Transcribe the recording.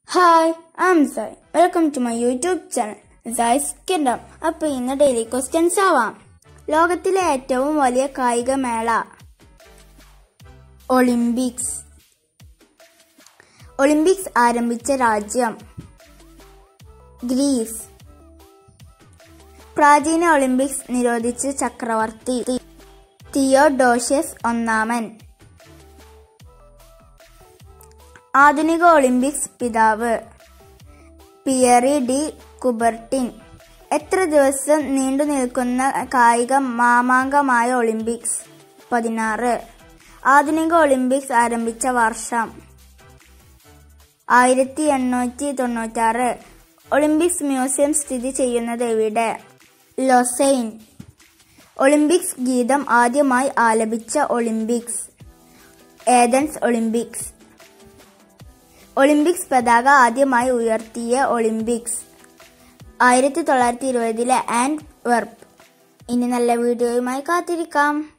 hi I'm Sai welcome to my YouTube channel Sai's kingdom അപ്പൊ ഇന്ന് daily questions ആവാം ലോകത്തിലെ ഏറ്റവും വലിയ കായിക മേള ഒളിമ്പിക്സ് ഒളിമ്പിക്സ് ആരംഭിച്ച രാജ്യം ഗ്രീസ് പ്രാചീന ഒളിമ്പിക്സ് നിരോധിച്ച ചക്രവർത്തി തിയോഡോഷ്യസ് ഒന്നാമൻ ആധുനിക ഒളിമ്പിക്സ് പിതാവ് പിയറി ഡി കുബർട്ടിൻ എത്ര ദിവസം നീണ്ടു നിൽക്കുന്ന കായിക മാമാങ്കമായ ഒളിമ്പിക്സ് പതിനാറ് ആധുനിക ഒളിമ്പിക്സ് ആരംഭിച്ച വർഷം ആയിരത്തി എണ്ണൂറ്റി തൊണ്ണൂറ്റാറ് ഒളിമ്പിക്സ് മ്യൂസിയം സ്ഥിതി ചെയ്യുന്നത് എവിടെ ലൊസൈൻ ഒളിമ്പിക്സ് ഗീതം ആദ്യമായി ആലപിച്ച ഒളിമ്പിക്സ് ഏതൻസ് ഒളിമ്പിക്സ് ഒളിമ്പിക്സ് പതാക ആദ്യമായി ഉയർത്തിയ ഒളിമ്പിക്സ് ആയിരത്തി തൊള്ളായിരത്തി ഇരുപതിലെ ആൻഡ് വെർപ്പ് ഇനി നല്ല വീഡിയോയുമായി കാത്തിരിക്കാം